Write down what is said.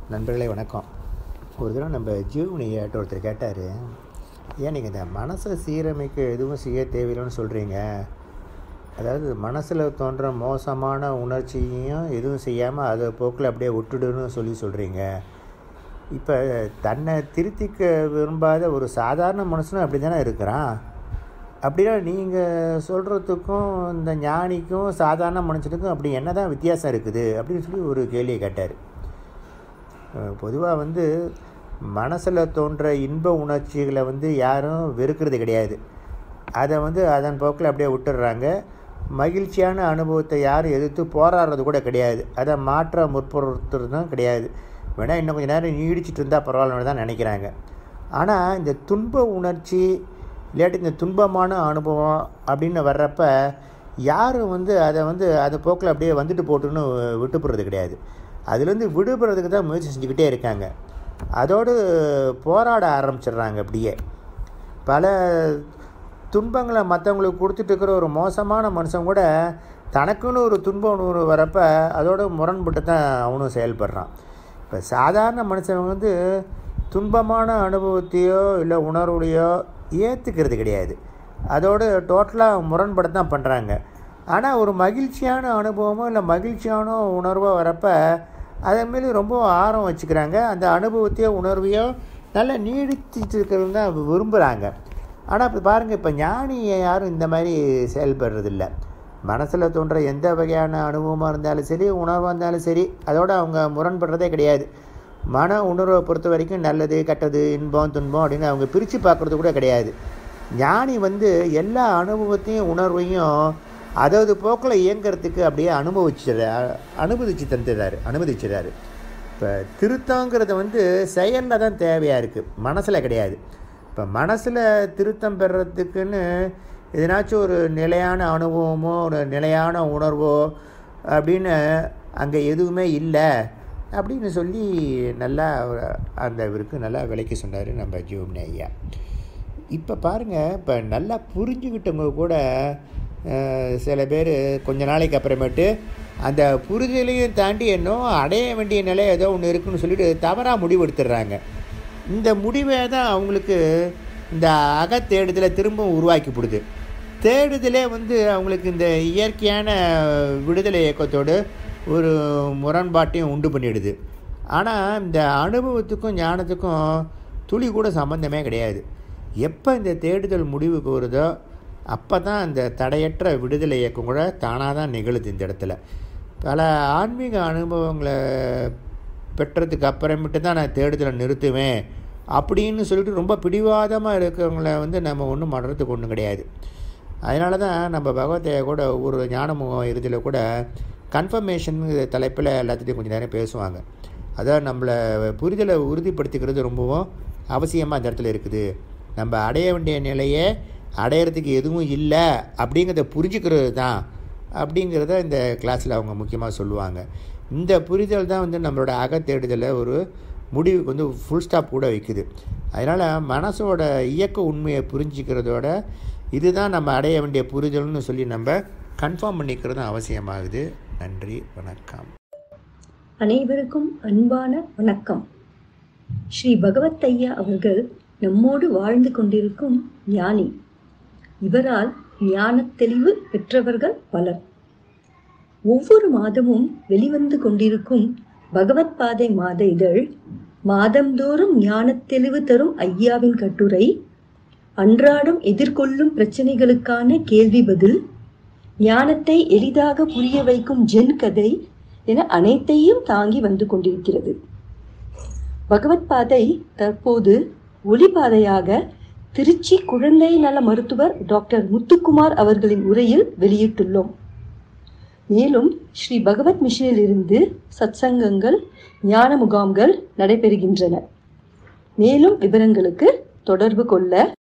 நண்பர்களே வணக்கம் ஒரு தடவை நம்ம ஜீவனியாட்ட ஒருத்தர் கேட்டார் ஏன் நீங்கள் இந்த மனசை சீரமைக்க எதுவும் செய்ய தேவையில்லைன்னு சொல்கிறீங்க அதாவது மனசில் தோன்ற மோசமான உணர்ச்சியையும் எதுவும் செய்யாமல் அதை போக்கில் அப்படியே விட்டுடுன்னு சொல்லி சொல்கிறீங்க இப்போ தன்னை திருத்திக்க விரும்பாத ஒரு சாதாரண மனுஷனும் அப்படி தானே இருக்கிறான் அப்படின்னா நீங்கள் சொல்கிறதுக்கும் இந்த ஞானிக்கும் சாதாரண மனுஷனுக்கும் அப்படி என்ன தான் வித்தியாசம் இருக்குது அப்படின்னு சொல்லி ஒரு கேள்வியை கேட்டார் பொதுவாக வந்து மனசில் தோன்ற இன்ப உணர்ச்சிகளை வந்து யாரும் வெறுக்கிறது கிடையாது அதை வந்து அதன் போக்கில் அப்படியே விட்டுடுறாங்க மகிழ்ச்சியான அனுபவத்தை யாரும் எதிர்த்து போராடுறது கூட கிடையாது அதை மாற்ற முற்படுத்துறதும் கிடையாது வேணால் இன்னும் கொஞ்சம் நேரம் நீடிச்சிட்டு இருந்தால் பரவாயில்லன்னு தான் நினைக்கிறாங்க ஆனால் இந்த துன்ப உணர்ச்சி இல்லாட்டி இந்த துன்பமான அனுபவம் அப்படின்னு வர்றப்ப யாரும் வந்து அதை வந்து அது போக்கில் அப்படியே வந்துட்டு போட்டுன்னு விட்டுப்படுறது கிடையாது அதுலேருந்து விடுபடுறதுக்கு தான் முயற்சி செஞ்சுக்கிட்டே இருக்காங்க அதோடு போராட ஆரம்பிச்சிடுறாங்க அப்படியே பல துன்பங்களை மற்றவங்களுக்கு கொடுத்துட்டு இருக்கிற ஒரு மோசமான மனுஷன் கூட தனக்குன்னு ஒரு துன்ப உணர்வு வரப்போ அதோட முரண்பட்டு தான் அவனும் செயல்படுறான் இப்போ சாதாரண மனுஷன் வந்து துன்பமான அனுபவத்தையோ இல்லை உணர்வுலையோ ஏற்றுக்கிறது கிடையாது அதோடு டோட்டலாக முரண்பட தான் பண்ணுறாங்க ஆனால் ஒரு மகிழ்ச்சியான அனுபவமோ இல்லை மகிழ்ச்சியான உணர்வோ வரப்போ அதன் மேலே ரொம்ப ஆர்வம் வச்சுக்கிறாங்க அந்த அனுபவத்தையோ உணர்வையோ நல்லா நீடிச்சிட்டு இருக்கிறது தான் விரும்புகிறாங்க ஆனால் இப்போ பாருங்கள் இப்போ ஞானியை யாரும் இந்த மாதிரி செயல்படுறதில்ல மனசில் தோன்ற எந்த வகையான அனுபவமாக இருந்தாலும் சரி உணர்வாக இருந்தாலும் சரி அதோடு அவங்க முரண்படுறதே கிடையாது மன உணர்வை பொறுத்த வரைக்கும் நல்லது கெட்டது இன்பம் துன்பம் அப்படின்னு அவங்க பிரித்து பார்க்குறது கூட கிடையாது ஞானி வந்து எல்லா அனுபவத்தையும் உணர்வையும் அதாவது போக்கில் இயங்கிறதுக்கு அப்படியே அனுபவிச்சிட அனுமதிச்சு தந்துடுறாரு அனுமதிச்சிடாரு இப்போ திருத்தங்கிறது வந்து செயலில் தான் தேவையாக இருக்குது மனசில் கிடையாது இப்போ மனசில் திருத்தம் பெறுறதுக்குன்னு எதனாச்சும் ஒரு நிலையான அனுபவமோ ஒரு நிலையான உணர்வோ அப்படின்னு அங்கே எதுவுமே இல்லை அப்படின்னு சொல்லி நல்லா அந்த இவருக்கு நல்லா விலைக்கு சொன்னார் நம்ம ஜீவம்னி ஐயா இப்போ பாருங்கள் இப்போ நல்லா புரிஞ்சுக்கிட்டவங்க கூட சில பேர் கொஞ்ச நாளைக்கு அப்புறமேட்டு அந்த புரிதலையும் தாண்டி இன்னும் அடைய வேண்டிய நிலை ஏதோ ஒன்று இருக்குன்னு சொல்லிட்டு தவறாக முடிவு எடுத்துடுறாங்க இந்த முடிவை தான் அவங்களுக்கு இந்த அகத்தேடுதலை திரும்பவும் உருவாக்கிப்படுது தேடுதலே வந்து அவங்களுக்கு இந்த இயற்கையான விடுதலை இயக்கத்தோடு ஒரு முரண்பாட்டையும் உண்டு பண்ணிடுது ஆனால் இந்த அனுபவத்துக்கும் ஞானத்துக்கும் துளி கூட சம்மந்தமே கிடையாது எப்போ இந்த தேடுதல் முடிவுக்கு வருதோ அப்போ தான் அந்த தடையற்ற விடுதலை இயக்கம் கூட தானாக தான் நிகழுது இந்த இடத்துல பல ஆன்மீக அனுபவங்களை பெற்றதுக்கு அப்புறமேட்டு தான் நான் தேடுதலை நிறுத்துவேன் அப்படின்னு சொல்லிட்டு ரொம்ப பிடிவாதமாக இருக்கிறவங்கள வந்து நம்ம ஒன்றும் பண்ணுறதுக்கு ஒன்றும் கிடையாது அதனால தான் நம்ம பகவத்தைய கூட ஒவ்வொரு ஞானமுகம் இறுதியில் கூட கன்ஃபர்மேஷன் தலைப்பில் எல்லாத்துலேயும் கொஞ்சம் நேரம் பேசுவாங்க அதான் நம்மளை புரிதலை உறுதிப்படுத்திக்கிறது ரொம்பவும் அவசியமாக அந்த இடத்துல இருக்குது நம்ம அடைய வேண்டிய நிலையை அடையிறதுக்கு எதுவும் இல்லை அப்படிங்கிறத புரிஞ்சுக்கிறது தான் அப்படிங்கிறத இந்த கிளாஸில் அவங்க முக்கியமாக சொல்லுவாங்க இந்த புரிதல் தான் வந்து நம்மளோட அகத்தேடுதலை ஒரு முடிவுக்கு வந்து ஃபுல் ஸ்டாப் கூட வைக்குது அதனால் மனசோட இயக்க உண்மையை புரிஞ்சிக்கிறதோட இதுதான் நம்ம அடைய வேண்டிய புரிதல்னு சொல்லி நம்ம கன்ஃபார்ம் பண்ணிக்கிறதும் அவசியமாகுது நன்றி வணக்கம் அனைவருக்கும் அன்பான வணக்கம் ஸ்ரீ பகவத் ஐயா அவர்கள் நம்மோடு வாழ்ந்து கொண்டிருக்கும் ஞானி இவரால் ஞானத் தெளிவு பெற்றவர்கள் பலர் ஒவ்வொரு மாதமும் வெளிவந்து கொண்டிருக்கும் பகவத் பாதை மாத இதழ் மாதந்தோறும் ஞானத் தெளிவு தரும் ஐயாவின் கட்டுரை அன்றாடம் எதிர்கொள்ளும் பிரச்சனைகளுக்கான கேள்வி பதில் ஞானத்தை எளிதாக புரிய வைக்கும் ஜென் கதை என அனைத்தையும் தாங்கி வந்து கொண்டிருக்கிறது பகவத் பாதை தற்போது ஒளிபாதையாக திருச்சி குழந்தை நல மருத்துவர் டாக்டர் முத்துக்குமார் அவர்களின் உரையில் வெளியிட்டுள்ளோம் மேலும் ஸ்ரீ பகவத் மிஷனில் இருந்து சத்சங்கங்கள் ஞான முகாம்கள் நடைபெறுகின்றன மேலும் விவரங்களுக்கு தொடர்பு கொள்ள